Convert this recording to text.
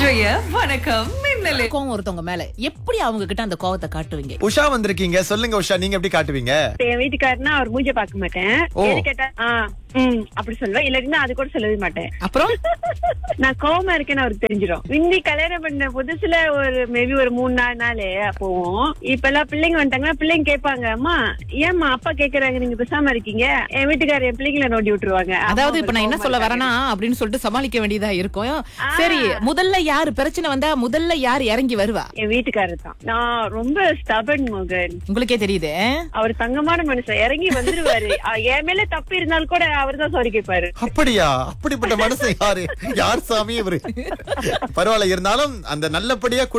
இன்றைய வணக்கம் மின்னலே கோவம் ஒருத்தவங்க மேல எப்படி அவங்க கிட்ட அந்த கோவத்தை காட்டுவீங்க உஷா வந்திருக்கீங்க சொல்லுங்க உஷா நீங்க எப்படி காட்டுவீங்க என் வீட்டுக்காரனா அவர் மூஞ்ச பாக்க மாட்டேன் ஓ. எது கேட்டா ஆ, ம் அப்படி சொல்லுவேன் இல்லைன்னா அது கூட சொல்லவே மாட்டேன் அப்புறம் நான் கோவமா இருக்கேன்னு அவருக்கு தெரிஞ்சிடும் முந்தி கல்யாணம் பண்ண புதுசுல ஒரு மேபி ஒரு மூணு நாலு நாள் போவோம் இப்ப எல்லாம் பிள்ளைங்க வந்துட்டாங்கன்னா பிள்ளைங்க கேட்பாங்க அம்மா ஏம்மா அப்பா கேக்குறாங்க நீங்க பேசாம இருக்கீங்க என் வீட்டுக்காரர் என் பிள்ளைங்களை நோண்டி விட்டுருவாங்க அதாவது அம்மா இப்ப நான் என்ன கோவமா சொல்ல இருக்காங்க. வரேனா அப்படின்னு சொல்லிட்டு சமாளிக்க வேண்டியதா இருக்கும் சரி முதல்ல யாரு பிரச்சனை வந்தா முதல்ல யார் இறங்கி வருவா என் வீட்டுக்காரர் தான் நான் ரொம்ப ஸ்டபன் மகன் உங்களுக்கே தெரியுது அவர் தங்கமான மனுஷன் இறங்கி வந்துருவாரு அ, என் மேல தப்பு இருந்தாலும் கூட அவர் தான் சாரி கேட்பாரு அப்படியா அப்படிப்பட்ட மனுஷன் யாரு யார் சாமி இவரு பரவாயில்ல இருந்தாலும் அந்த நல்லபடியா